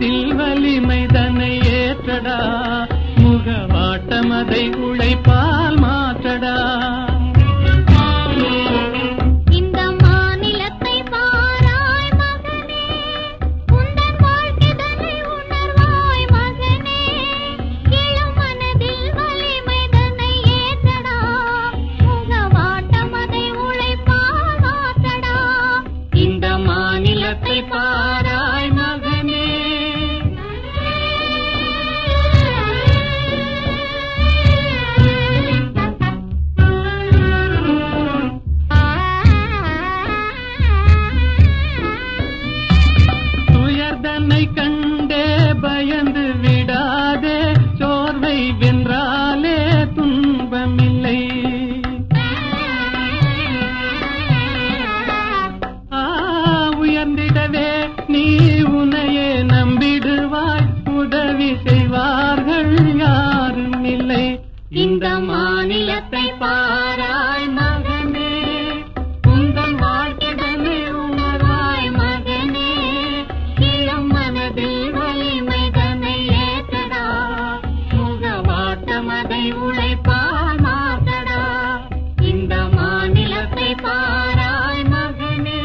மனதில் வலிமைதனை ஏற்றடா முகவாட்டமதை உழைப்பால் மாற்றடா இந்த மாநிலத்தை பாராய் மகனே உந்தன் வாழ்க்கைதனை உணர்வாய் மகனே இளம் மனதில் வலிமைதனை ஏற்றடா முகவாட்டம் அதை உழைப்பால் மாற்றடா இந்த மாநிலத்தை பாராய் மகனே துயர்தனை கண்டே பயந்து விடாதே சோர்வை வென்றாலே துன்பமில்லை ஆ, உயர்ந்திடவே நீ உன்னையே நம்பிடுவாய் உதவி செய்வார்கள் யாரும் இல்லை இந்த மாநிலத்தை பாராய் மகனே உங்கள் வாழ்க்கைதனை உணர்வாய் மகனே இளம் மனதில் வலிமைதனை ஏற்றடா முகவாட்டம் அதை உழைப்பால் மாற்றடா இந்த மாநிலத்தை பாராய் மகனே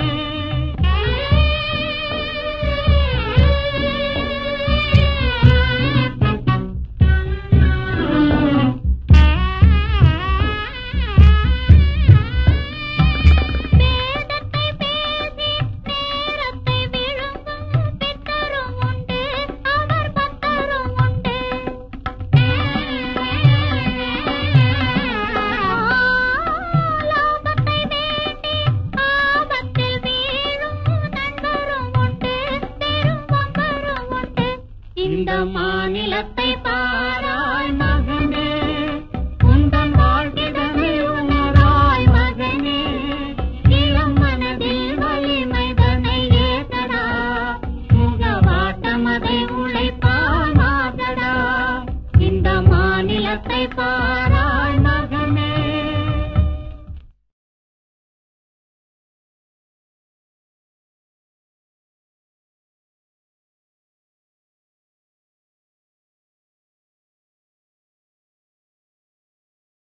வேதத்தை பேசி நேரத்தை விழுங்கும் பித்தரும் உண்டு அவர் பக்தரும் உண்டு லாபத்தை வேண்டி ஆபத்தில் வீழும் நண்பரும் உண்டு பெரும் பம்பரும் உண்டு இந்த மாநிலத்தை பாராய் மகனே உந்தன் வாழ்க்கைதனை உணராய் மகனே இளம் மனதில் வலிமைதனை ஏற்றடா முகவாட்டம் அதை உழைப்பால் மாற்றடா இந்த மாநிலத்தை பாராய்